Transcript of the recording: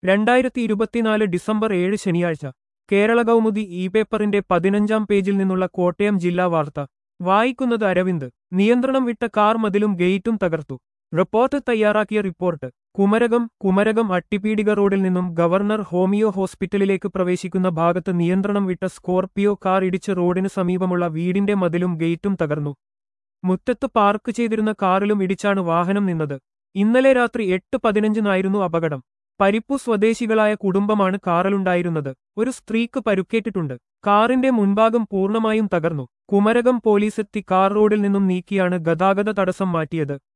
രണ്ടായിരത്തി ഇരുപത്തിനാല് ഡിസംബർ ഏഴ് ശനിയാഴ്ച കേരള കൗമുദി ഇ പേപ്പറിന്റെ പതിനഞ്ചാം പേജിൽ നിന്നുള്ള കോട്ടയം ജില്ലാ വാർത്ത വായിക്കുന്നത് അരവിന്ദ് നിയന്ത്രണം വിട്ട കാർ മതിലും ഗേറ്റും തകർത്തു റിപ്പോർട്ട് തയ്യാറാക്കിയ റിപ്പോർട്ട് കുമരകം കുമരകം അട്ടിപ്പീടിക റോഡിൽ നിന്നും ഗവർണർ ഹോമിയോ ഹോസ്പിറ്റലിലേക്ക് പ്രവേശിക്കുന്ന ഭാഗത്ത് നിയന്ത്രണം വിട്ട സ്കോർപിയോ കാർ ഇടിച്ച് റോഡിന് സമീപമുള്ള വീടിന്റെ മതിലും ഗേറ്റും തകർന്നു മുറ്റത്ത് പാർക്ക് ചെയ്തിരുന്ന കാറിലും ഇടിച്ചാണ് വാഹനം നിന്നത് ഇന്നലെ രാത്രി എട്ട് പതിനഞ്ചിനായിരുന്നു അപകടം പരിപ്പു സ്വദേശികളായ കുടുംബമാണ് കാറിലുണ്ടായിരുന്നത് ഒരു സ്ത്രീക്ക് പരുക്കേറ്റിട്ടുണ്ട് കാറിന്റെ മുൻഭാഗം പൂർണ്ണമായും തകർന്നു കുമരകം പോലീസെത്തി കാർ റോഡിൽ നിന്നും നീക്കിയാണ് ഗതാഗത തടസ്സം മാറ്റിയത്